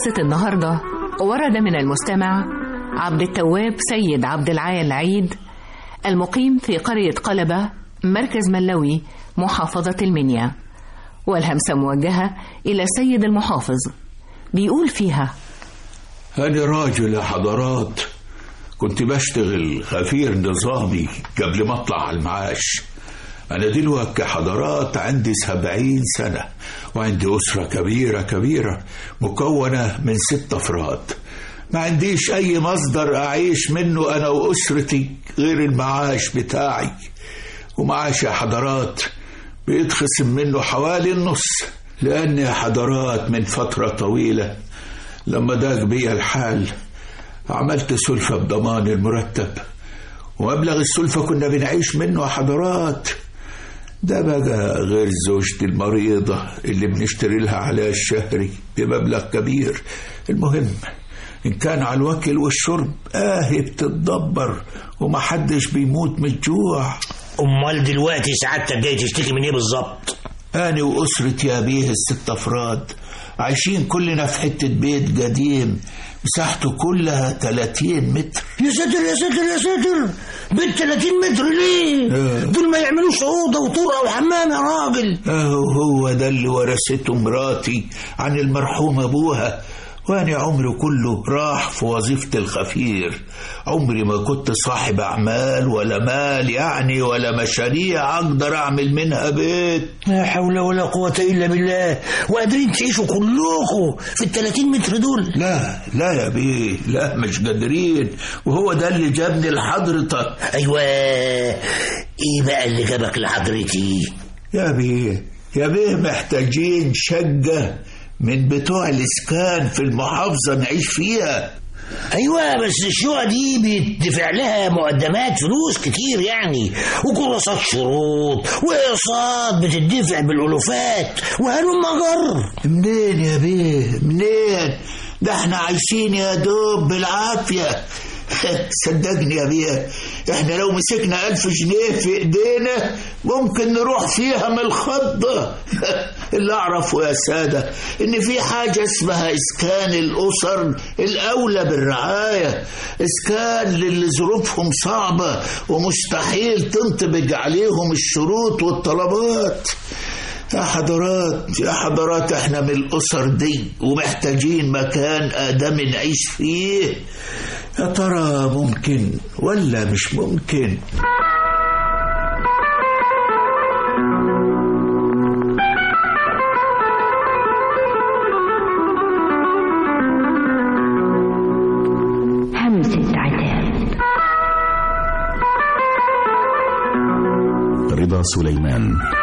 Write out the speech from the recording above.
قصة النهاردة ورد من المستمع عبد التواب سيد عبد العال العيد المقيم في قرية قلبة مركز ملوي محافظة المنيا والهمسة موجهة إلى السيد المحافظ بيقول فيها أنا راجل يا حضرات كنت بشتغل غفير نظامي قبل ما أطلع على المعاش أنا دلوقتي كحضرات عندي سبعين سنة وعندي أسرة كبيرة كبيرة مكونة من ست أفراد ما عنديش أي مصدر أعيش منه أنا وأسرتي غير المعاش بتاعي ومعاش يا حضرات بيتخصم منه حوالي النص لأن يا حضرات من فترة طويلة لما ضاق بيا الحال عملت سلفة بضمان المرتب ومبلغ السلفة كنا بنعيش منه يا حضرات ده بقى غير زوجتي المريضة اللي بنشتري لها عليها الشهري بمبلغ كبير المهم إن كان على الوكل والشرب آه بتتدبر ومحدش بيموت من الجوع امال دلوقتي سعادتك جاي تشتكي من ايه بالظبط أنا وأسرتي يا بيه الست أفراد عايشين كلنا في حتة بيت قديم مساحته كلها 30 متر يا ساتر يا ساتر يا ساتر بيت 30 متر ليه دول ما يعملوش اوضه وطرقه وحمام يا راجل أهو هو ده اللي ورثته مراتي عن المرحوم أبوها وأنا عمري كله راح في وظيفة الخفير عمري ما كنت صاحب أعمال ولا مال يعني ولا مشاريع أقدر أعمل منها بيت لا حول ولا قوة إلا بالله وقادرين تعيشوا كلكم في ال 30 متر دول لا لا يا بيه لا مش قادرين وهو ده اللي جابني لحضرتك أيوة إيه بقى اللي جابك لحضرتي يا بيه يا بيه محتاجين شقة من بتوع الإسكان في المحافظة نعيش فيها ايوه بس الشقق دي بيدفع لها مقدمات فلوس كتير يعني وكراسات شروط واقساط بتدفع بالالوفات وهلم جر منين يا بيه منين ده احنا عايشين يا دوب بالعافية صدقني يا بيه احنا لو مسكنا ألف جنيه في ايدينا ممكن نروح فيها من الخضة اللي اعرفه يا سادة ان في حاجة اسمها اسكان الاسر الاولى بالرعاية اسكان للي ظروفهم صعبة ومستحيل تنطبق عليهم الشروط والطلبات يا حضرات يا حضرات احنا من الاسر دي ومحتاجين مكان ادمي نعيش فيه يا ترى ممكن ولا مش ممكن همسة عتاب رضا سليمان